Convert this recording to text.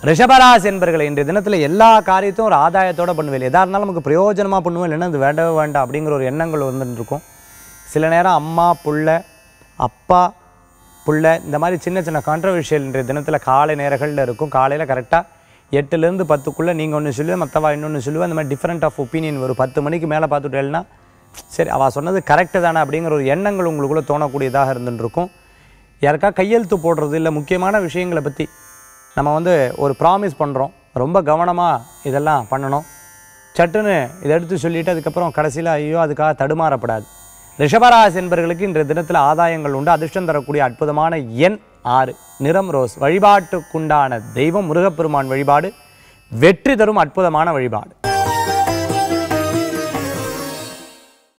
ரிஷபராசி என்பர்களை இன்றைய தினத்தில் எல்லா காரியத்தையும் ஒரு ஆதாயத்தோட பண்ணுவேன் எதா இருந்தாலும் நமக்கு பிரயோஜனமாக பண்ணுவேன் இல்லைன்னா அது வேண்டவே வேண்டாம் அப்படிங்கிற ஒரு எண்ணங்கள் வந்துட்டு இருக்கும் சில நேரம் அம்மா புள்ள அப்பா புள்ள இந்த மாதிரி சின்ன சின்ன கான்ட்ரவர்ஷியல் இன்றைய தினத்தில் காலை நேரங்களில் இருக்கும் காலையில் கரெக்டாக எட்டுலேருந்து பத்துக்குள்ளே நீங்கள் ஒன்று சொல்லுவேன் மற்றவா இன்னொன்று சொல்லுவேன் அந்த மாதிரி டிஃப்ரெண்ட் ஆஃப் ஒப்பீனியன் ஒரு பத்து மணிக்கு மேலே பார்த்துட்டேன்னா சரி அவள் சொன்னது கரெக்டு தானே அப்படிங்கிற ஒரு எண்ணங்கள் உங்களுக்குள்ளே தோணக்கூடியதாக இருந்துட்டு இருக்கும் யாருக்கா கையெழுத்து போடுறது இல்லை முக்கியமான விஷயங்களை பற்றி நம்ம வந்து ஒரு ப்ராமிஸ் பண்ணுறோம் ரொம்ப கவனமாக இதெல்லாம் பண்ணணும் சட்டுன்னு இதை எடுத்து சொல்லிவிட்டு அதுக்கப்புறம் கடைசியில் ஐயோ அதுக்காக தடுமாறப்படாது ரிஷபராசி என்பவர்களுக்கு இன்றைய தினத்தில் ஆதாயங்கள் உண்டு அதிர்ஷ்டம் தரக்கூடிய அற்புதமான எண் ஆறு நிறம் ரோஸ் வழிபாட்டுக்குண்டான தெய்வம் முருகப்பெருமான் வழிபாடு வெற்றி தரும் அற்புதமான வழிபாடு